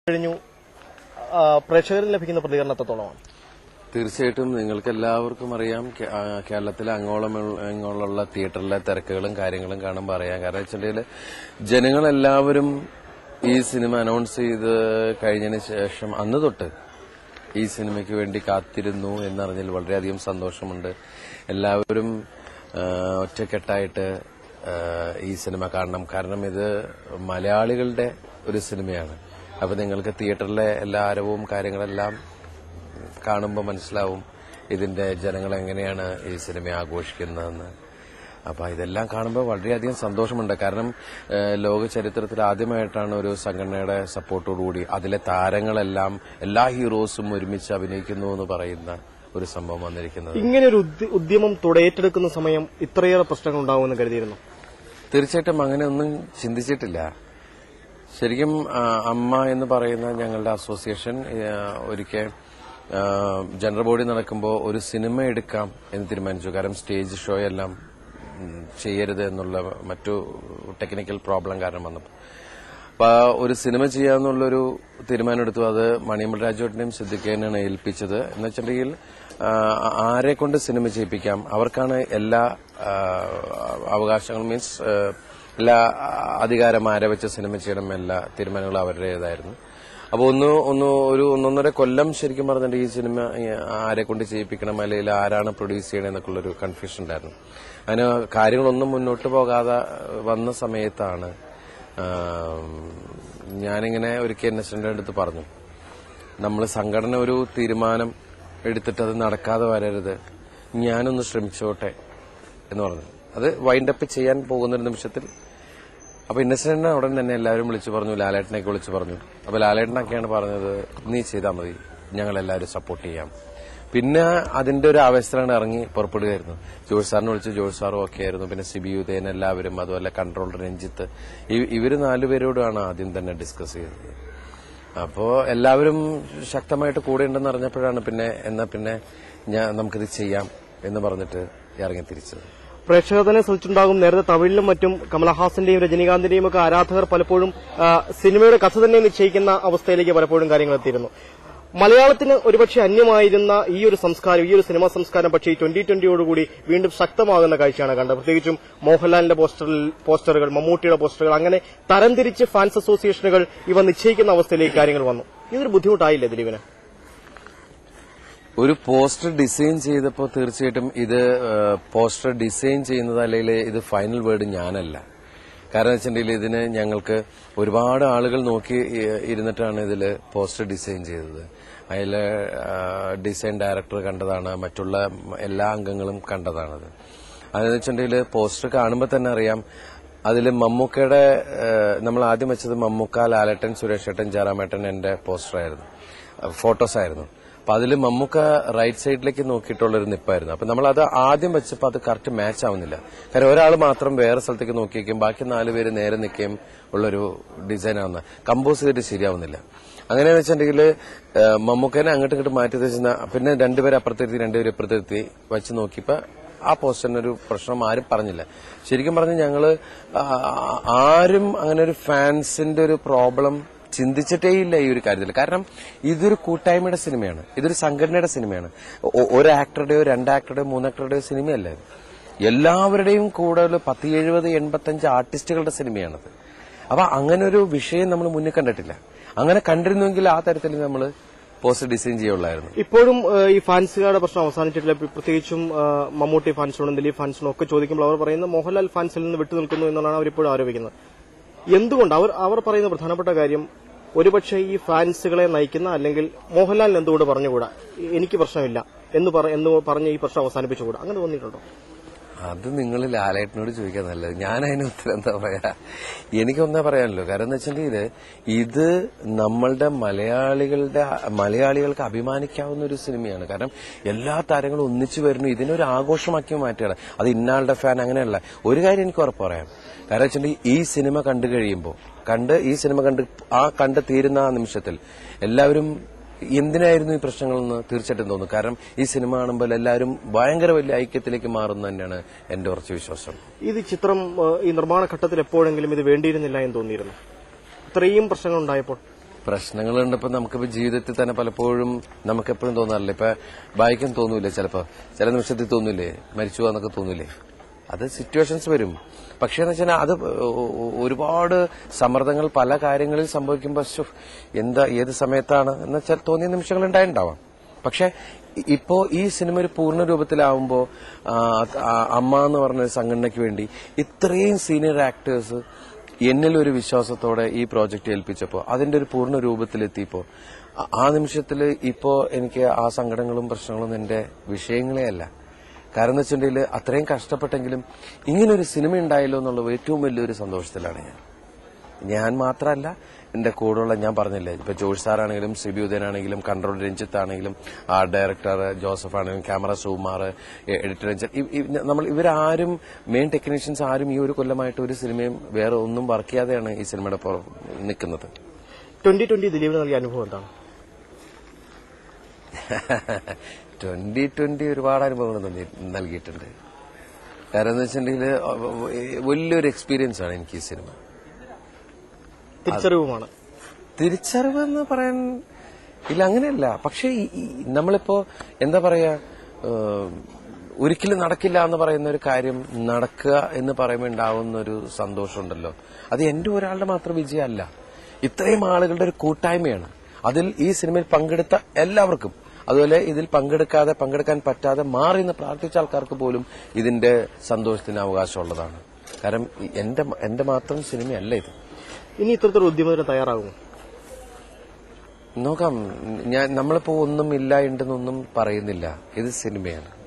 കഴിഞ്ഞു ആ, പ്രേക്ഷകരിൽ ലഭിക്കുന്ന പ്രതികരണം എത്രത്തോളമാണ് തീർച്ചയായിട്ടും നിങ്ങൾക്ക് എല്ലാവർക്കും അറിയാം കേ- ആ, കേരളത്തിലെ അങ്ങോളം അങ്ങോളമുള്ള തിയേറ്ററിലെ തിരക്കുകളും കാര്യങ്ങളും കാണുമ്പോൾ അറിയാം കാരണം വെച്ചിട്ടുണ്ടെങ്കിൽ ജനങ്ങളെല്ലാവരും ഈ സിനിമ അനൗൺസ് ചെയ്ത് കഴിഞ്ഞതിന് ശേഷം അന്ന് തൊട്ട് ഈ സിനിമയ്ക്ക് വേണ്ടി കാത്തിരുന്നു എന്നറിഞ്ഞതിൽ വളരെയധികം സന്തോഷമുണ്ട് എല്ലാവരും ആ, ഒറ്റക്കെട്ടായിട്ട് ആ, ഈ സിനിമ കാണണം കാരണം ഇത് മലയാളികളുടെ ഒരു സിനിമയാണ് അപ്പൊ നിങ്ങൾക്ക് തിയേറ്ററിലെ എല്ലാ ആരവവും കാര്യങ്ങളെല്ലാം കാണുമ്പോൾ മനസ്സിലാവും ഇതിന്റെ ജനങ്ങൾ എങ്ങനെയാണ് ഈ സിനിമ ആഘോഷിക്കുന്നതെന്ന് അപ്പൊ ഇതെല്ലാം കാണുമ്പോൾ വളരെയധികം സന്തോഷമുണ്ട് കാരണം ഏഹ്, ലോക ചരിത്രത്തിൽ ആദ്യമായിട്ടാണ് ഒരു സംഘടനയുടെ സപ്പോർട്ടോടുകൂടി അതിലെ താരങ്ങളെല്ലാം എല്ലാ ഹീറോസും ഒരുമിച്ച് അഭിനയിക്കുന്നു എന്ന് പറയുന്ന ഒരു സംഭവം വന്നിരിക്കുന്നത് ഇങ്ങനെ ഒരു ഉദ്യ- ഉദ്യമം തുടയേറ്റെടുക്കുന്ന സമയം ഇത്രയേറെ പ്രശ്നങ്ങൾ ഉണ്ടാവുമെന്ന് കരുതിയിരുന്നു തീർച്ചയായിട്ടും അങ്ങനെ ഒന്നും ചിന്തിച്ചിട്ടില്ല ശരിക്കും ആ, അമ്മ എന്ന് പറയുന്ന ഞങ്ങളുടെ അസോസിയേഷൻ ഒരിക്കൽ ജനറൽ ബോഡി നടക്കുമ്പോൾ ഒരു സിനിമ എടുക്കാം എന്ന് തീരുമാനിച്ചു കാരണം സ്റ്റേജ് ഷോ എല്ലാം ഉം, ചെയ്യരുത് എന്നുള്ള മറ്റു ടെക്നിക്കൽ പ്രോബ്ലം കാരണം വന്നപ്പോൾ അപ്പൊ ആ ഒരു സിനിമ ചെയ്യാന്നുള്ളൊരു തീരുമാനം എടുത്തു അത് മണിയമ്പൾ രാജുവേട്ടനെയും സിദ്ദിഖേനെയാണ് ഏൽപ്പിച്ചത് എന്ന് വെച്ചിട്ടുണ്ടെങ്കിൽ ആ, ആരെ കൊണ്ട് സിനിമ ചെയ്യിപ്പിക്കാം അവർക്കാണ് എല്ലാ ആ, അവകാശങ്ങളും മീൻസ് എല്ലാ അധികാരം ആരെ വെച്ച് സിനിമ ചെയ്യണം എല്ലാ തീരുമാനങ്ങളും അവരുടേതായിരുന്നു അപ്പോൾ ഒന്ന് ഒന്ന് ഒരു ഒന്നൊന്നര കൊല്ലം ശരിക്കും പറഞ്ഞിട്ട് ഈ സിനിമ ഈ ആരെ കൊണ്ട് ചെയ്യിപ്പിക്കണം അല്ലെങ്കിൽ ആരാണ് പ്രൊഡ്യൂസ് ചെയ്യണം എന്നൊക്കെയുള്ളൊരു കൺഫ്യൂഷൻ ഉണ്ടായിരുന്നു അതിന് കാര്യങ്ങളൊന്നും മുന്നോട്ട് പോകാതെ വന്ന സമയത്താണ് ആം, ഞാനിങ്ങനെ ഒരിക്കൽ എൻ എസ് അടുത്ത് പറഞ്ഞു നമ്മൾ സംഘടന ഒരു തീരുമാനം എടുത്തിട്ട് അത് നടക്കാതെ വരരുത് ഞാനൊന്ന് ശ്രമിച്ചോട്ടെ എന്ന് പറഞ്ഞു അത് വൈൻഡപ്പ് ചെയ്യാൻ പോകുന്ന ഒരു നിമിഷത്തിൽ അപ്പൊ ഇന്നസെന്റിനെ ഉടൻ തന്നെ എല്ലാവരും വിളിച്ചു പറഞ്ഞു ലാലേട്ടനെയൊക്കെ വിളിച്ചു പറഞ്ഞു അപ്പൊ ലാലേട്ടനൊക്കെയാണ് പറഞ്ഞത് നീ ചെയ്താൽ മതി ഞങ്ങൾ എല്ലാവരും സപ്പോർട്ട് ചെയ്യാം പിന്നെ അതിന്റെ ഒരു ആവേശത്തിലാണ് ഇറങ്ങി പുറപ്പെടുകയായിരുന്നു ജോഷ് സാറിനെ വിളിച്ച് ജോഷ് സാറും ഒക്കെ ആയിരുന്നു പിന്നെ സിബി ഉദയൻ എല്ലാവരും അതുപോലെ കൺട്രോളർ രഞ്ജിത്ത് ഇ- ഇവര് നാലുപേരോടാണ് ആദ്യം തന്നെ ഡിസ്കസ് ചെയ്തത് അപ്പോ എല്ലാവരും ശക്തമായിട്ട് കൂടെ ഉണ്ടെന്ന് അറിഞ്ഞപ്പോഴാണ് പിന്നെ എന്നാ പിന്നെ ഞാൻ നമുക്കിത് ചെയ്യാം എന്ന് പറഞ്ഞിട്ട് ഇറങ്ങി തിരിച്ചത് പ്രേക്ഷകർ തന്നെ ശ്രദ്ധിച്ചിട്ടുണ്ടാകും നേരത്തെ തമിഴിലും മറ്റും കമലഹാസന്റെയും രജനീകാന്തിന്റെയും ഒക്കെ ആരാധകർ പലപ്പോഴും ആ, സിനിമയുടെ കഥ തന്നെ നിശ്ചയിക്കുന്ന അവസ്ഥയിലേക്ക് പലപ്പോഴും കാര്യങ്ങൾ എത്തിയിരുന്നു മലയാളത്തിന് ഒരുപക്ഷെ അന്യമായിരുന്ന ഈ ഒരു സംസ്കാരം ഈ ഒരു സിനിമാ സംസ്കാരം പക്ഷേ ഈ ട്വന്റി ട്വന്റിയോടുകൂടി വീണ്ടും ശക്തമാകുന്ന കാഴ്ചയാണ് കണ്ടത് പ്രത്യേകിച്ചും മോഹൻലാലിന്റെ പോസ്റ്ററിൽ പോസ്റ്ററുകൾ മമ്മൂട്ടിയുടെ പോസ്റ്ററുകൾ അങ്ങനെ തരംതിരിച്ച് ഫാൻസ് അസോസിയേഷനുകൾ ഇവ നിശ്ചയിക്കുന്ന അവസ്ഥയിലേക്ക് കാര്യങ്ങൾ വന്നു ഇതൊരു ബുദ്ധിമുട്ടായില്ലേ ദിലീപിന് ഒരു പോസ്റ്റർ ഡിസൈൻ ചെയ്തപ്പോൾ തീർച്ചയായിട്ടും ഇത് ഏഹ്, പോസ്റ്റർ ഡിസൈൻ ചെയ്യുന്നത് അല്ലെങ്കിൽ ഇത് ഫൈനൽ വേർഡ് ഞാനല്ല കാരണം വെച്ചിട്ടുണ്ടെങ്കിൽ ഇതിന് ഞങ്ങൾക്ക് ഒരുപാട് ആളുകൾ നോക്കി ഇ- ഇരുന്നിട്ടാണ് ഇതിൽ പോസ്റ്റർ ഡിസൈൻ ചെയ്തത് അതിൽ ഡിസൈൻ ഡയറക്ടർ കണ്ടതാണ് മറ്റുള്ള എല്ലാ അംഗങ്ങളും കണ്ടതാണത് അതെന്ന് വെച്ചിട്ടുണ്ടെങ്കിൽ പോസ്റ്റർ കാണുമ്പോൾ തന്നെ അറിയാം അതിൽ മമ്മൂക്കയുടെ ഏഹ്, നമ്മൾ ആദ്യം വെച്ചത് മമ്മൂക്ക ലാലേട്ടൻ സുരേഷ് ഏട്ടൻ ജയറാമേട്ടൻ എന്റെ പോസ്റ്ററായിരുന്നു ഫോട്ടോസ് ആയിരുന്നു അപ്പൊ അതിൽ മമ്മൂക്ക റൈറ്റ് സൈഡിലേക്ക് നോക്കിയിട്ടുള്ള ഒരു നിപ്പായിരുന്നു അപ്പൊ നമ്മൾ അത് ആദ്യം വെച്ചപ്പോൾ അത് കറക്റ്റ് മാച്ച് ആവുന്നില്ല കാരണം ഒരാൾ മാത്രം വേറെ സ്ഥലത്തേക്ക് നോക്കി വയ്ക്കും ബാക്കി നാല് പേര് നേരെ നിൽക്കുകയും ഉള്ളൊരു ഡിസൈൻ ആവുന്ന കമ്പോസ് ചെയ്തിട്ട് ശരിയാവുന്നില്ല അങ്ങനെയെന്ന് വെച്ചിട്ടുണ്ടെങ്കിൽ മമ്മൂക്കനെ അങ്ങോട്ട് ഇങ്ങോട്ട് മാറ്റി വെച്ചാൽ പിന്നെ രണ്ടുപേരെ അപ്പുറത്തിരുത്തി രണ്ടുപേരെ ഇപ്പുറത്തിരുത്തി വെച്ച് നോക്കിയപ്പോ ആ പോസ്റ്ററിനൊരു പ്രശ്നം ആരും പറഞ്ഞില്ല ശരിക്കും പറഞ്ഞ് ഞങ്ങള് ആ, ആരും അങ്ങനെ ഒരു ഫാൻസിന്റെ ഒരു പ്രോബ്ലം ചിന്തിച്ചിട്ടേ ഇല്ല ഈ ഒരു കാര്യത്തിൽ കാരണം ഇതൊരു കൂട്ടായ്മയുടെ സിനിമയാണ് ഇതൊരു സംഘടനയുടെ സിനിമയാണ് ഒ- ഒരു ആക്ടറുടെയോ രണ്ട് ആക്ടറുടെയോ മൂന്ന് ആക്ടറുടെയോ സിനിമയല്ല ഇത് എല്ലാവരുടെയും കൂടെ ഒരു പത്ത് എഴുപത് എൺപത്തഞ്ച് ആർട്ടിസ്റ്റുകളുടെ സിനിമയാണത് അപ്പൊ അങ്ങനെ ഒരു വിഷയം നമ്മൾ മുന്നിൽ കണ്ടിട്ടില്ല അങ്ങനെ കണ്ടിരുന്നുവെങ്കിൽ ആ തരത്തിൽ നമ്മൾ പോസ്റ്റർ ഡിസൈൻ ചെയ്യുള്ളായിരുന്നു ഇപ്പോഴും ഏഹ്, ഈ ഫാൻസുകാരുടെ പ്രശ്നം അവസാനിച്ചിട്ടില്ല പ്ര- പ്രത്യേകിച്ചും ഏഹ്, മമ്മൂട്ടി ഫാൻസിനോടും ദിലീപ് ഫാൻസിനോടും ഒക്കെ ചോദിക്കുമ്പോൾ അവർ പറയുന്നത് മോഹൻലാൽ ഫാൻസിൽ നിന്ന് വിട്ടുനിൽക്കുന്നു എന്നുള്ളതാണ് അവരിപ്പോഴും ആരോപിക്കുന്നത് എന്തുകൊണ്ട് അവർ അവർ പറയുന്ന പ്രധാനപ്പെട്ട കാര്യം ഒരുപക്ഷെ ഈ ഫാൻസുകളെ നയിക്കുന്ന അല്ലെങ്കിൽ മോഹൻലാലിന് എന്തുകൊണ്ട് പറഞ്ഞുകൂടാ എനിക്ക് പ്രശ്നമില്ല എന്ന് പറ- എന്ന് പറഞ്ഞ് ഈ പ്രശ്നം അവസാനിപ്പിച്ചുകൂടാ അങ്ങനെ തോന്നിയിട്ടുണ്ടോ അത് നിങ്ങൾ ലാലേട്ടനോട് ചോദിക്കാൻ നല്ലത് ഞാൻ അതിന് ഉത്തരം എന്താ പറയാ എനിക്കൊന്നേ പറയാനല്ലോ കാരണം എന്ന് വെച്ചിട്ടുണ്ടെങ്കിൽ ഇത് നമ്മളുടെ മലയാളികളുടെ മലയാളികൾക്ക് അഭിമാനിക്കാവുന്ന ഒരു സിനിമയാണ് കാരണം എല്ലാ താരങ്ങളും ഒന്നിച്ചു വരുന്നു ഇതിനൊരു ആഘോഷമാക്കി മാറ്റുകയാണ് അത് ഇന്നാളുടെ ഫാൻ അങ്ങനെയല്ല ഒരു കാര്യം എനിക്ക് ഉറപ്പ് പറയാം കാരണം വെച്ചിട്ടുണ്ടെങ്കിൽ ഈ സിനിമ കണ്ടു കഴിയുമ്പോൾ കണ്ട് ഈ സിനിമ കണ്ട് ആ കണ്ട് തീരുന്ന ആ നിമിഷത്തിൽ എല്ലാവരും എന്തിനായിരുന്നു ഈ പ്രശ്നങ്ങളെന്ന് തീർച്ചയായിട്ടും തോന്നുന്നു കാരണം ഈ സിനിമ കാണുമ്പോൾ എല്ലാവരും ഭയങ്കര വലിയ ഐക്യത്തിലേക്ക് മാറുന്ന തന്നെയാണ് എന്റെ ഉറച്ച വിശ്വാസം ഇത് ചിത്രം ഏഹ്, ഈ നിർമ്മാണ ഘട്ടത്തിൽ എപ്പോഴെങ്കിലും ഇത് വേണ്ടിയിരുന്നില്ല എന്ന് തോന്നിയിരുന്നു ഇത്രയും പ്രശ്നങ്ങൾ ഉണ്ടായപ്പോൾ പ്രശ്നങ്ങളുണ്ട് ഇപ്പൊ നമുക്കിപ്പോ ജീവിതത്തിൽ തന്നെ പലപ്പോഴും നമുക്ക് എപ്പോഴും തോന്നാറില്ല ഇപ്പൊ വായിക്കാൻ തോന്നൂലേ ചിലപ്പോ ചില നിമിഷത്തിൽ തോന്നൂലേ മരിച്ചു എന്നൊക്കെ തോന്നൂലേ അത് സിറ്റുവേഷൻസ് വരും പക്ഷേ എന്ന് വെച്ചാൽ അത് ഒ- ഒ- ഒരുപാട് സമ്മർദ്ദങ്ങൾ പല കാര്യങ്ങളിൽ സംഭവിക്കുമ്പോൾ ശ്ശോ, എന്താ ഏത് സമയത്താണ് എന്ന് വെച്ചാൽ തോന്നിയ നിമിഷങ്ങൾ ഉണ്ടായിട്ടുണ്ടാവാം പക്ഷെ ഇ- ഇപ്പോ ഈ സിനിമ ഒരു പൂർണ്ണ രൂപത്തിലാവുമ്പോ ആ, ആ, അമ്മ എന്ന് പറഞ്ഞ ഒരു സംഘടനയ്ക്ക് വേണ്ടി ഇത്രയും സീനിയർ ആക്ടേഴ്സ് എന്നിൽ ഒരു വിശ്വാസത്തോടെ ഈ പ്രോജക്റ്റ് ഏൽപ്പിച്ചപ്പോൾ അതിന്റെ ഒരു പൂർണ്ണ രൂപത്തിലെത്തിയപ്പോൾ ആ- ആ നിമിഷത്തിൽ ഇപ്പോ എനിക്ക് ആ സങ്കടങ്ങളും പ്രശ്നങ്ങളും എന്റെ വിഷയങ്ങളേ അല്ല കാരണം എന്ന് വെച്ചിട്ടുണ്ടെങ്കിൽ അത്രയും കഷ്ടപ്പെട്ടെങ്കിലും ഇങ്ങനൊരു സിനിമ ഉണ്ടായല്ലോ എന്നുള്ള ഏറ്റവും വലിയൊരു സന്തോഷത്തിലാണ് ഞാൻ ഞാൻ മാത്രമല്ല എന്റെ കൂടെയുള്ള ഞാൻ പറഞ്ഞില്ലേ ഇപ്പൊ ജോഷ് സാറാണെങ്കിലും സിബിയുദ്ദീനാണെങ്കിലും കൺട്രോൾ രഞ്ജിത്ത് ആണെങ്കിലും ആർട്ട് ഡയറക്ടർ ജോസഫ് ആണെങ്കിലും ക്യാമറ സുകുമാർ എഡിറ്റർ രഞ്ജിത്ത് ഇ- ഇ- നമ്മൾ ഇവരാരും മെയിൻ ടെക്നീഷ്യൻസ് ആരും ഈ ഒരു കൊല്ലമായിട്ട് ഒരു സിനിമയും വേറെ ഒന്നും വർക്ക് ചെയ്യാതെയാണ് ഈ സിനിമയുടെ പുറ- നിൽക്കുന്നത് ട്വന്റി ട്വന്റി ദിലീപിന് നൽകിയ അനുഭവം എന്താണ് ട്വന്റി ട്വന്റി ഒരുപാട് അനുഭവങ്ങൾ നൽകി- നൽകിയിട്ടുണ്ട് കാരണം എന്ന് വെച്ചിട്ടുണ്ടെങ്കിൽ വലിയൊരു എക്സ്പീരിയൻസ് ആണ് എനിക്ക് ഈ സിനിമ തിരിച്ചറിവുമാണ് തിരിച്ചറിവ് എന്ന് പറയാൻ ഇല്ല അങ്ങനെയല്ല പക്ഷേ ഈ- ഈ നമ്മളിപ്പോ എന്താ പറയാ ഏഹ്, ഒരിക്കലും നടക്കില്ല എന്ന് പറയുന്ന ഒരു കാര്യം നടക്കുക എന്ന് പറയുമ്പോൾ ഉണ്ടാവുന്ന ഒരു സന്തോഷമുണ്ടല്ലോ അത് എന്റെ ഒരാളുടെ മാത്രം വിജയമല്ല ഇത്രയും ആളുകളുടെ ഒരു കൂട്ടായ്മയാണ് അതിൽ ഈ സിനിമയിൽ പങ്കെടുത്ത എല്ലാവർക്കും അതുപോലെ ഇതിൽ പങ്കെടുക്കാതെ പങ്കെടുക്കാൻ പറ്റാതെ മാറി എന്ന് പ്രാർത്ഥിച്ച ആൾക്കാർക്ക് പോലും ഇതിന്റെ സന്തോഷത്തിന് അവകാശമുള്ളതാണ് കാരണം ഈ- എന്റെ എന്റെ മാത്രം സിനിമയല്ല ഇത് ഇനി ഇത്തരത്തിലുള്ള ഉദ്യമത്തിന് തയ്യാറാകുമോ നോക്കാം ഞാൻ നമ്മളിപ്പോ ഒന്നും ഇല്ല ഉണ്ടെന്നൊന്നും പറയുന്നില്ല ഇത് സിനിമയാണ്